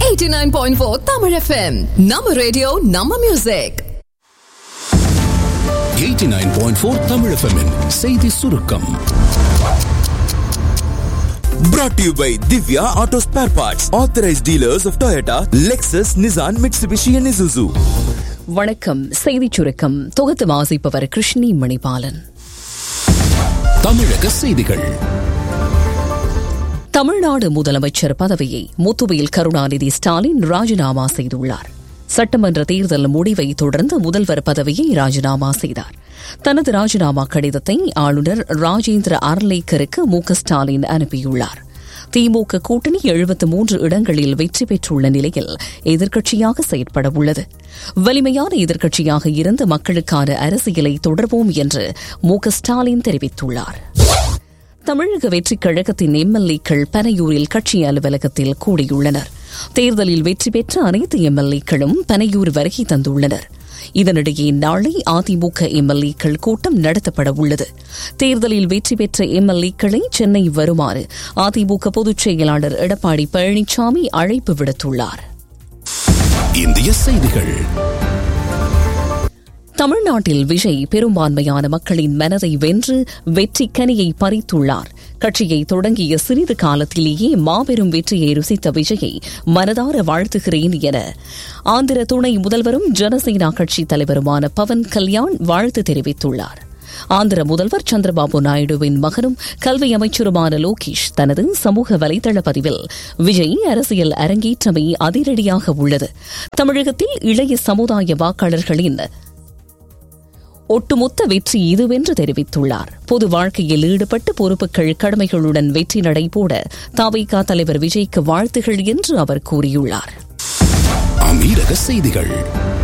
89.4 Tamil FM நம்ம radio நம்ம music 89.4 Tamil FM -இன் செய்தி சுருக்கம் Brought to you by Divya Auto Spare Parts, authorized dealers of Toyota, Lexus, Nissan, Mitsubishi, and Isuzu. வணக்கம் செய்திச் சுருக்கம் தொகுத்து வாசிப்பவர் கிருஷ்ணி மணிபாலன் தமிழக செய்திகள் தமிழ்நாடு முதலமைச்சர் பதவியை முத்துவேல் கருணாநிதி ஸ்டாலின் ராஜினாமா செய்துள்ளார் சட்டமன்ற தேர்தல் முடிவை தொடர்ந்து முதல்வர் பதவியை ராஜினாமா செய்தார் தனது ராஜினாமா கடிதத்தை ஆளுநர் ராஜேந்திர அர்லேக்கருக்கு மு க ஸ்டாலின் அனுப்பியுள்ளார் திமுக கூட்டணி எழுபத்து மூன்று இடங்களில் வெற்றி பெற்றுள்ள நிலையில் எதிர்க்கட்சியாக செயற்பட உள்ளது வலிமையான எதிர்க்கட்சியாக இருந்து மக்களுக்கான அரசியலை தொடர்வோம் என்று மு க ஸ்டாலின் தெரிவித்துள்ளார் தமிழக வெற்றிக் கழகத்தின் எம்எல்ஏக்கள் பனையூரில் கட்சி அலுவலகத்தில் கூடியுள்ளனர் தேர்தலில் வெற்றி பெற்ற அனைத்து எம்எல்ஏக்களும் பனையூர் வருகை தந்துள்ளனர் இதனிடையே நாளை அதிமுக எம்எல்ஏக்கள் கூட்டம் நடத்தப்பட உள்ளது தேர்தலில் வெற்றி பெற்ற எம்எல்ஏக்களை சென்னை வருமாறு அதிமுக பொதுச் செயலாளர் எடப்பாடி பழனிசாமி அழைப்பு விடுத்துள்ளார் இந்திய செய்திகள் தமிழ்நாட்டில் விஜய் பெரும்பான்மையான மக்களின் மனதை வென்று வெற்றி கனியை பறித்துள்ளார் கட்சியை தொடங்கிய சிறிது காலத்திலேயே மாபெரும் வெற்றியை ருசித்த விஜயை மனதார வாழ்த்துகிறேன் என ஆந்திர துணை முதல்வரும் ஜனசேனா கட்சி தலைவருமான பவன் கல்யாண் வாழ்த்து தெரிவித்துள்ளார் ஆந்திர முதல்வர் சந்திரபாபு நாயுடுவின் மகனும் கல்வி அமைச்சருமான லோகேஷ் தனது சமூக வலைதள பதிவில் விஜய் அரசியல் அரங்கேற்றமை அதிரடியாக உள்ளது தமிழகத்தில் இளைய சமுதாய வாக்காளர்களின் ஒட்டுமொத்த வெற்றி இதுவென்று தெரிவித்துள்ளார் பொது வாழ்க்கையில் ஈடுபட்டு பொறுப்புகள் கடமைகளுடன் வெற்றி நடைபோட தாவைக்கா தலைவர் விஜய்க்கு வாழ்த்துகள் என்று அவர் கூறியுள்ளார் அமீரக செய்திகள்